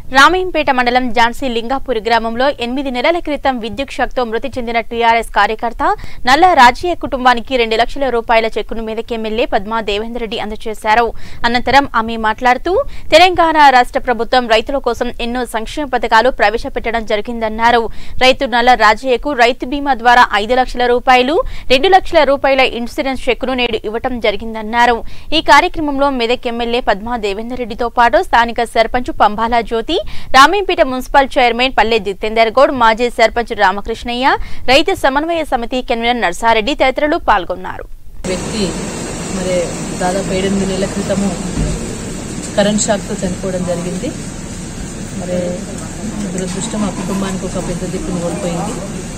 రామయ్యంపేట మండలం ఝాన్సీ లింగాపూర్ గ్రామంలో ఎనిమిది నెలల క్రితం విద్యుత్ షాక్తో మృతి చెందిన టీఆర్ఎస్ కార్యకర్త నల్ల రాజయ్య కుటుంబానికి రెండు లక్షల రూపాయల చెక్కును మెదక్ ఎమ్మెల్యే పద్మా దేవేందర్ రెడ్డి అందజేశారు అనంతరం ఆమె మాట్లాడుతూ తెలంగాణ రాష్ట్ర ప్రభుత్వం రైతుల కోసం ఎన్నో సంక్షేమ పథకాలు ప్రవేశపెట్టడం జరిగిందన్నారు రైతు నల్ల రాజయ్యకు రైతు బీమా ద్వారా ఐదు లక్షల రూపాయలు రెండు లక్షల రూపాయల ఇన్సూరెన్స్ చెక్కును నేడు ఇవ్వటం జరిగిందన్నారు ఈ కార్యక్రమంలో మెదక్ ఎమ్మెల్యే పద్మా దేవేందర్ రెడ్డితో పాటు స్థానిక సర్పంచ్ పంబాల జ్యోతి రామేంపేట మున్సిపల్ చైర్మన్ పల్లె జితేందర్ గౌడ్ మాజీ సర్పంచ్ రామకృష్ణయ్య రైతు సమన్వయ సమితి కన్వీనర్ నర్సారెడ్డి తదితరులు పాల్గొన్నారు వ్యక్తి మరి దాదాపు ఏడెనిమిది నెలల క్రితము కరెంట్ షాక్తో చనిపోవడం జరిగింది మరి దురదృష్టం ఆ కుటుంబానికి ఒక పెద్ద దిక్కును కోల్పోయింది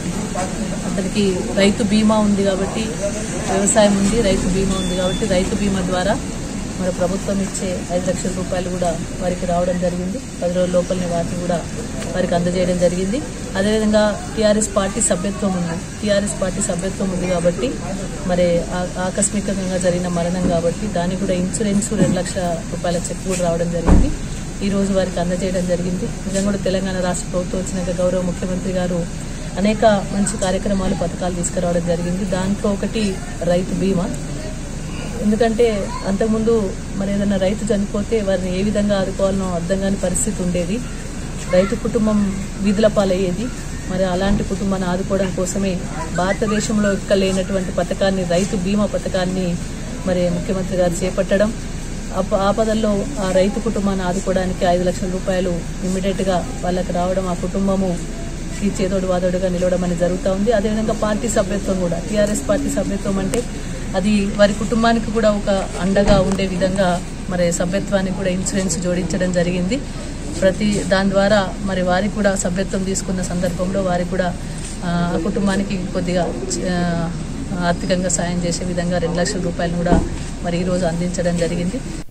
అతనికి రైతు బీమా ఉంది కాబట్టి వ్యవసాయం ఉంది రైతు బీమా ఉంది కాబట్టి రైతు బీమా ద్వారా మరి ప్రభుత్వం ఇచ్చే ఐదు లక్షల రూపాయలు కూడా వారికి రావడం జరిగింది పది రోజుల లోపలనే వాటిని కూడా వారికి అందజేయడం జరిగింది అదేవిధంగా టీఆర్ఎస్ పార్టీ సభ్యత్వం ఉంది టీఆర్ఎస్ పార్టీ సభ్యత్వం ఉంది కాబట్టి మరి ఆ- ఆకస్మికంగా జరిగిన మరణం కాబట్టి దానికి కూడా ఇన్సూరెన్స్ రెండు లక్షల రూపాయల చెక్ కూడా రావడం జరిగింది ఈ రోజు వారికి అందజేయడం జరిగింది నిజంగా కూడా తెలంగాణ రాష్ట్ర ప్రభుత్వం వచ్చినాక గౌరవ ముఖ్యమంత్రి గారు అనేక మంచి కార్యక్రమాలు పథకాలు తీసుకురావడం జరిగింది దాంట్లో ఒకటి రైతు బీమా ఎందుకంటే అంతకుముందు మరి ఏదైనా రైతు చనిపోతే వారిని ఏ విధంగా ఆదుకోవాలనో అర్థం కాని పరిస్థితి ఉండేది రైతు కుటుంబం వీధుల పాలయ్యేది మరి అలాంటి కుటుంబాన్ని ఆదుకోవడం కోసమే భారతదేశంలో ఎక్కడ లేనటువంటి పథకాన్ని రైతు బీమా పథకాన్ని మరి ముఖ్యమంత్రి గారు చేపట్టడం ఆప- ఆపదల్లో ఆ రైతు కుటుంబాన్ని ఆదుకోవడానికి ఐదు లక్షల రూపాయలు ఇమ్మీడియట్ గా వాళ్ళకి రావడం ఆ కుటుంబము ఈ చేదోడు వాదోడుగా నిలవడం అనేది జరుగుతూ ఉంది అదేవిధంగా పార్టీ సభ్యత్వం కూడా టీఆర్ఎస్ పార్టీ సభ్యత్వం అంటే అది వారి కుటుంబానికి కూడా ఒక అండగా ఉండే విధంగా మరి సభ్యత్వానికి కూడా ఇన్సూరెన్స్ జోడించడం జరిగింది ప్రతి దాని ద్వారా మరి వారికి కూడా సభ్యత్వం తీసుకున్న సందర్భంలో వారికి కూడా ఆ ఆ కుటుంబానికి కొద్దిగా ఆ, ఆర్థికంగా సాయం చేసే విధంగా రెండు లక్షల రూపాయలు కూడా మరి ఈరోజు అందించడం జరిగింది